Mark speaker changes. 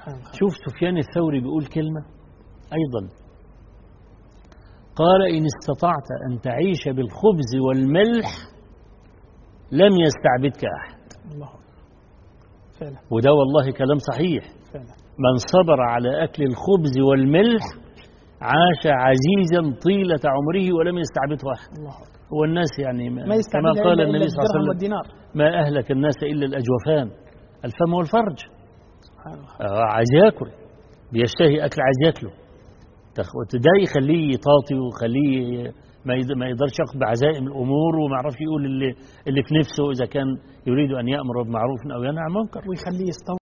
Speaker 1: سبحان الله
Speaker 2: شوف سفيان الثوري بيقول كلمة أيضا قال إن استطعت أن تعيش بالخبز والملح لم يستعبدك أحد
Speaker 1: الله فعلا
Speaker 2: وده والله كلام صحيح
Speaker 1: فعلا
Speaker 2: من صبر على أكل الخبز والملح عاش عزيزا طيلة عمره ولم يستعبده أحد
Speaker 1: الله أكبر
Speaker 2: هو الناس يعني ما,
Speaker 1: ما
Speaker 2: كما
Speaker 1: يستعمل
Speaker 2: قال
Speaker 1: إلا
Speaker 2: النبي صلى الله عليه
Speaker 1: الدرهم
Speaker 2: وسلم
Speaker 1: والدينار
Speaker 2: ما أهلك الناس إلا الأجوفان الفم والفرج
Speaker 1: سبحان الله
Speaker 2: آه، عايز ياكل بيشتهي أكل عايز ياكله تخ- ده يخليه يطاطي ويخليه ما يد- ما يقدرش ياخد بعزائم الأمور وما يعرفش يقول اللي اللي في نفسه إذا كان يريد أن يأمر بالمعروف أو ينهى عن المنكر
Speaker 1: ويخليه يستوعب